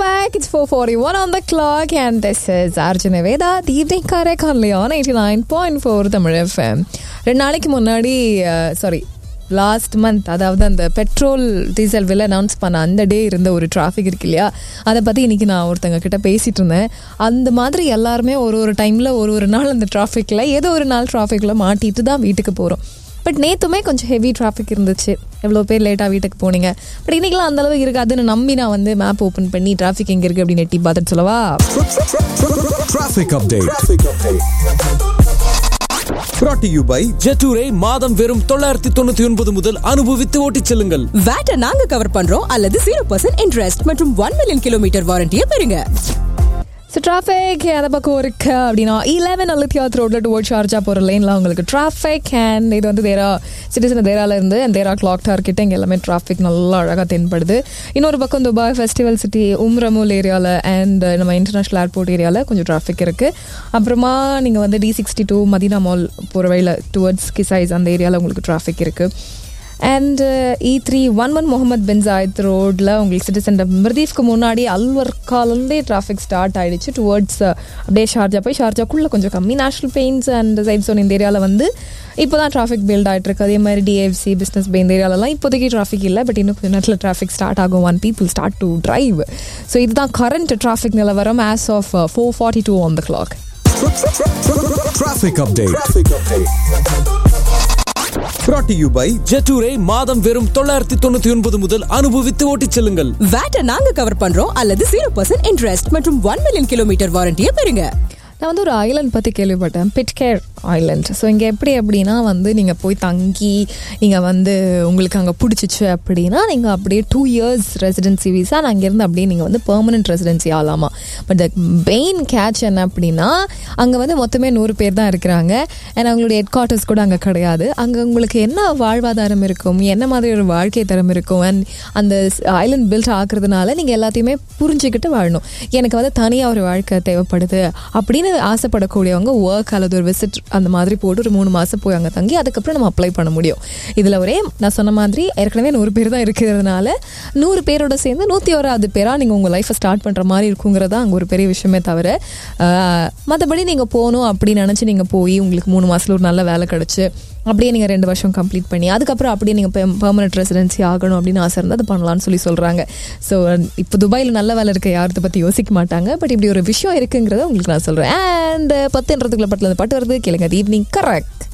back. It's 4:41 on the clock, and this is Arjuna Veda, the evening correct only on 89.4 Tamil FM. ரெண்டு நாளைக்கு முன்னாடி sorry last month அதாவது அந்த petrol diesel விலை announce பண்ண அந்த டே இருந்த ஒரு டிராஃபிக் இருக்கு இல்லையா அதை பற்றி இன்னைக்கு நான் ஒருத்தங்க கிட்ட பேசிட்டு இருந்தேன் அந்த மாதிரி எல்லாருமே ஒரு ஒரு டைமில் ஒரு ஒரு நாள் அந்த டிராஃபிக்கில் ஏதோ ஒரு நாள் டிராஃபிக்கில் மாட்டிட்டு தான் வீட்டுக்கு போகிறோம் பட் நேற்றுமே கொஞ்சம் ஹெவி டிராஃபிக் இருந்துச்சு எவ்வளோ பேர் லேட்டாக வீட்டுக்கு போனீங்க பட் இன்னைக்கெல்லாம் அந்த அளவு இருக்காதுன்னு நம்பி நான் வந்து மேப் ஓப்பன் பண்ணி டிராஃபிக் எங்கே இருக்குது அப்படின்னு எட்டி பார்த்துட்டு சொல்லவா Traffic update. Brought to you by ஜெட்டூரை மாதம் வெறும் தொள்ளாயிரத்தி தொண்ணூத்தி ஒன்பது முதல் அனுபவித்து ஓட்டிச் செல்லுங்கள் வேட்டை நாங்க கவர் பண்றோம் அல்லது ஜீரோ பர்சன்ட் இன்ட்ரெஸ்ட் மற்றும் ஒன் மில்லியன் கிலோமீட்டர் வாரண்டியை பெறுங்க ஸோ டிராஃபிக் அந்த பக்கம் இருக்கு அப்படின்னா இலெவன் அலுத்தியாத் ரோட்ல டுவோர்ட் ஷார்ஜா போகிற லைனில் உங்களுக்கு டிராஃபிக் அண்ட் இது வந்து தேரா சிட்டிசன் தேரால இருந்து and தேரா கிளாக் டார் கிட்ட இங்கே எல்லாமே டிராஃபிக் நல்லா அழகாக தென்படுது இன்னொரு பக்கம் துபாய் ஃபெஸ்டிவல் சிட்டி உம்ரமுல் ஏரியாவில் அண்ட் நம்ம இன்டர்நேஷ்னல் ஏர்போர்ட் ஏரியாவில் கொஞ்சம் டிராஃபிக் இருக்குது அப்புறமா நீங்கள் வந்து D sixty two Madina mall போகிற வழியில் டுவர்ட்ஸ் கிசைஸ் அந்த ஏரியாவில் உங்களுக்கு டிராஃபிக் இருக்குது and E three one one Mohammed bin Zayed ரோடில் உங்களுக்கு சிட்டி சென்டர் மிர்தீஃப்க்கு முன்னாடி அல்வர்காலேருந்தே டிராஃபிக் ஸ்டார்ட் ஆயிடுச்சு டுவர்ட்ஸ் அப்படியே ஷார்ஜா போய் ஷார்ஜாக்குள்ளே கொஞ்சம் கம்மி national paints and side zone இந்த ஏரியாவில் வந்து இப்போ தான் டிராஃபிக் பில்ட் ஆகிட்டு இருக்கு அதே மாதிரி டிஎஃப்சி பிஸ்னஸ் பே இந்த ஏரியாலலாம் இப்போதைக்கு டிராஃபிக் இல்லை பட் இன்னும் கொஞ்சம் நேரத்தில் டிராஃபிக் ஸ்டார்ட் ஆகும் once people start to drive so இதுதான் கரண்ட் டிராஃபிக் நிலவரம் as of four forty two on the clock Traffic update. Brought to you by ஜெட்டூரை மாதம் வெறும் தொள்ளாயிரத்தி தொண்ணூத்தி ஒன்பது முதல் அனுபவித்து ஓட்டிச் செல்லுங்கள் வேட்டை நாங்க கவர் பண்றோம் அல்லது ஜீரோ பர்சன்ட் இன்ட்ரெஸ்ட் மற்றும் ஒன் மில்லியன் கிலோமீட்டர் வாரண்டியை பெறுங்க நான் வந்து ஒரு ஐலண்ட் பற்றி கேள்விப்பட்டேன் பிட்கேர் ஐலண்ட் ஸோ இங்கே எப்படி அப்படின்னா வந்து நீங்கள் போய் தங்கி நீங்கள் வந்து உங்களுக்கு அங்கே பிடிச்சிச்சு அப்படின்னா நீங்கள் அப்படியே டூ இயர்ஸ் ரெசிடென்சி விசா நான் அங்கேருந்து அப்படியே நீங்கள் வந்து பெர்மனன்ட் ரெசிடென்சி ஆகலாமா பட் த மெயின் கேட்ச் என்ன அப்படின்னா அங்கே வந்து மொத்தமே நூறு பேர் தான் இருக்கிறாங்க அண்ட் அவங்களுடைய ஹெட் குவார்ட்டர்ஸ் கூட அங்கே கிடையாது அங்கே உங்களுக்கு என்ன வாழ்வாதாரம் இருக்கும் என்ன மாதிரி ஒரு வாழ்க்கை தரம் இருக்கும் அண்ட் அந்த ஐலண்ட் பில்ட் ஆக்குறதுனால நீங்கள் எல்லாத்தையுமே புரிஞ்சுக்கிட்டு வாழணும் எனக்கு வந்து தனியாக ஒரு வாழ்க்கை தேவைப்படுது அப்படின்னு ஆசைப்படக்கூடியவங்க ஒர்க் அல்லது ஒரு விசிட் அந்த மாதிரி போட்டு ஒரு மூணு மாதம் போய் அங்கே தங்கி அதுக்கப்புறம் நம்ம அப்ளை பண்ண முடியும் இதில் ஒரே நான் சொன்ன மாதிரி ஏற்கனவே நூறு பேர் தான் இருக்கிறதுனால நூறு பேரோட சேர்ந்து நூற்றி ஓராது பேராக நீங்கள் உங்கள் லைஃப்பை ஸ்டார்ட் பண்ணுற மாதிரி இருக்குங்கிறதா அங்கே ஒரு பெரிய விஷயமே தவிர மற்றபடி நீங்கள் போகணும் அப்படின்னு நினச்சி நீங்கள் போய் உங்களுக்கு மூணு மாதத்தில் ஒரு நல்ல வேலை கிடச்சி அப்படியே நீங்கள் ரெண்டு வருஷம் கம்ப்ளீட் பண்ணி அதுக்கப்புறம் அப்படியே நீங்கள் பெர்மனன்ட் ரெசிடென்சி ஆகணும் அப்படின்னு ஆசை இருந்தால் அது பண்ணலாம்னு சொல்லி சொல்கிறாங்க ஸோ இப்போ துபாயில் நல்ல வேலை இருக்க யாரத்தை பற்றி யோசிக்க மாட்டாங்க பட் இப்படி ஒரு விஷயம் இருக்குங்கிறத உங்களுக்கு நான் சொல்கிறேன் அண்ட் பத்துன்றதுக்குள்ள பட்டில் பட்டு வருது கேளுங்க ஈவினிங் கரெக்ட்